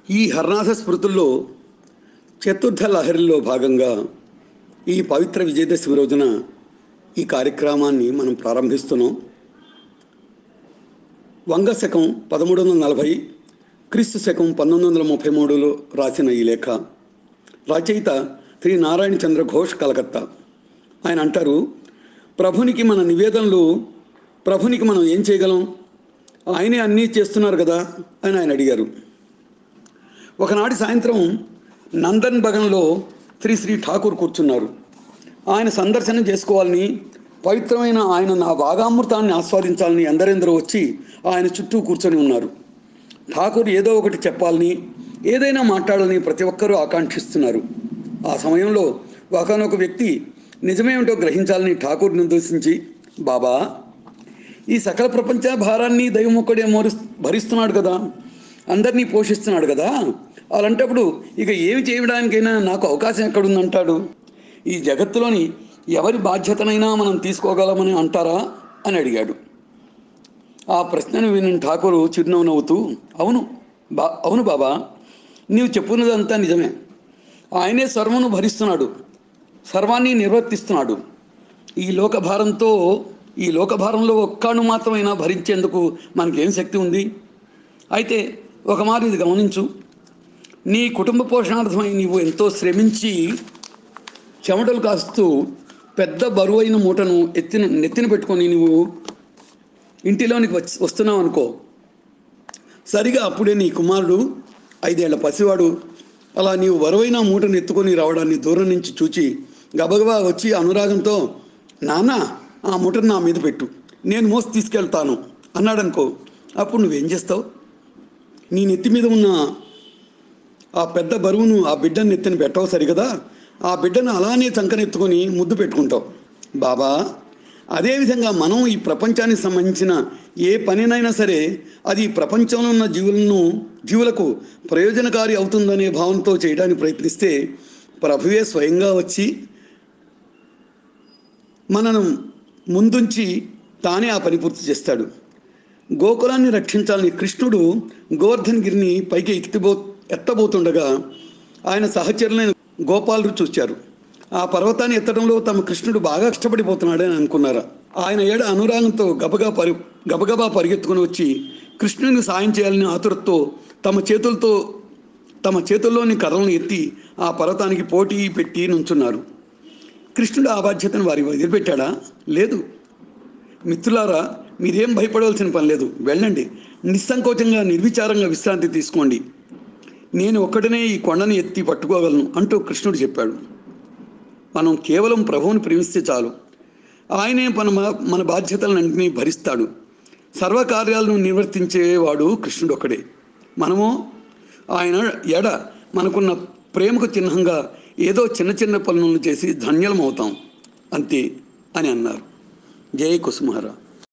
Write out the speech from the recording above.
ఈ హర్నాథ స్మృతుల్లో చతుర్థ లహరిలో భాగంగా ఈ పవిత్ర విజయదశమి రోజున ఈ కార్యక్రమాన్ని మనం ప్రారంభిస్తున్నాం వంగ శకం పదమూడు వందల నలభై క్రీస్తు శకం పంతొమ్మిది వందల ముప్పై మూడులో రాసిన ఈ లేఖ రచయిత శ్రీ నారాయణ చంద్ర ఘోష్ కలకత్తా ఆయన అంటారు ప్రభునికి మన నివేదనలు ప్రభునికి మనం ఏం చేయగలం ఆయనే అన్నీ చేస్తున్నారు కదా అని ఆయన అడిగారు ఒకనాటి సాయంత్రం నందన్ భగన్లో శ్రీ శ్రీ ఠాకూర్ కూర్చున్నారు ఆయన సందర్శనం చేసుకోవాలని పవిత్రమైన ఆయన నా భాగామృతాన్ని ఆస్వాదించాలని ఎందరెందరో వచ్చి ఆయన చుట్టూ కూర్చొని ఉన్నారు ఠాకూర్ ఏదో ఒకటి చెప్పాలని ఏదైనా మాట్లాడాలని ప్రతి ఒక్కరూ ఆకాంక్షిస్తున్నారు ఆ సమయంలో ఒకనొక వ్యక్తి నిజమేమిటో గ్రహించాలని ఠాకూర్ని ఉద్దేశించి బాబా ఈ సకల ప్రపంచ భారాన్ని దైవం ఒక్కడే మోరి భరిస్తున్నాడు కదా అందరినీ పోషిస్తున్నాడు కదా అలాంటప్పుడు ఇక ఏమి చేయడానికైనా నాకు అవకాశం ఎక్కడుందంటాడు ఈ జగత్తులోని ఎవరి బాధ్యతనైనా మనం తీసుకోగలమని అంటారా అని అడిగాడు ఆ ప్రశ్నను విని ఠాకూరు చిరునవ్వు నవ్వుతూ అవును బా అవును బాబా నీవు చెప్పున్నదంతా నిజమే ఆయనే సర్వను భరిస్తున్నాడు సర్వాన్ని నిర్వర్తిస్తున్నాడు ఈ లోకభారంతో ఈ లోకభారంలో ఒక్కను మాత్రమైనా భరించేందుకు మనకేం శక్తి ఉంది అయితే ఒక మాట ఇది గమనించు నీ కుటుంబ పోషణార్థమై నీవు ఎంతో శ్రమించి చెమటలు కాస్తూ పెద్ద బరువైన మూటను ఎత్తిన నెత్తిన పెట్టుకొని నువ్వు ఇంటిలోనికి వచ్చి వస్తున్నావు అనుకో సరిగా అప్పుడే నీ కుమారుడు ఐదేళ్ల పసివాడు అలా నీవు బరువైన మూటను ఎత్తుకొని రావడాన్ని దూరం నుంచి చూచి గబగబా వచ్చి అనురాగంతో నాన్న ఆ మూటను నా మీద పెట్టు నేను మోసి తీసుకెళ్తాను అన్నాడనుకో అప్పుడు నువ్వేం చేస్తావు నీ నెత్తి మీద ఉన్న ఆ పెద్ద బరువును ఆ బిడ్డను నెత్తిన పెట్టవు సరిగదా ఆ బిడ్డను అలానే చంకనెత్తుకొని ముద్దు పెట్టుకుంటావు బాబా అదేవిధంగా మనం ఈ ప్రపంచానికి సంబంధించిన ఏ పనినైనా సరే అది ఈ ప్రపంచంలో ఉన్న జీవులను జీవులకు ప్రయోజనకారి అవుతుందనే భావంతో చేయడానికి ప్రయత్నిస్తే ప్రభువే స్వయంగా వచ్చి మనను ముందుంచి తానే ఆ పని పూర్తి చేస్తాడు గోకులాన్ని రక్షించాలని కృష్ణుడు గోవర్ధన్ గిరిని పైకి ఎత్తిబో ఎత్తబోతుండగా ఆయన సహచరులైన గోపాలు చూచారు ఆ పర్వతాన్ని ఎత్తడంలో తమ కృష్ణుడు బాగా కష్టపడిపోతున్నాడని అనుకున్నారు ఆయన ఏడ అనురాగంతో గబగా పరి గబగబా పరిగెత్తుకుని వచ్చి కృష్ణుని సాయం చేయాలని ఆతురతో తమ చేతులతో తమ చేతుల్లోని కర్రలను ఎత్తి ఆ పర్వతానికి పోటీ పెట్టి నుంచున్నారు కృష్ణుడు ఆ బాధ్యతను వారి వదిలిపెట్టాడా లేదు మిత్రులారా మీరేం భయపడవలసిన పని లేదు వెళ్ళండి నిస్సంకోచంగా నిర్విచారంగా విశ్రాంతి తీసుకోండి నేను ఒక్కడనే ఈ కొండను ఎత్తి పట్టుకోగలను అంటూ కృష్ణుడు చెప్పాడు మనం కేవలం ప్రభువుని ప్రేమిస్తే చాలు ఆయనే మన మన బాధ్యతలన్నింటినీ భరిస్తాడు సర్వకార్యాలను నిర్వర్తించేవాడు కృష్ణుడు ఒక్కడే మనము ఆయన ఎడ మనకున్న ప్రేమకు చిహ్నంగా ఏదో చిన్న చిన్న పనులను చేసి ధన్యలం అవుతాం అంతే అని అన్నారు జై కుసుమహరా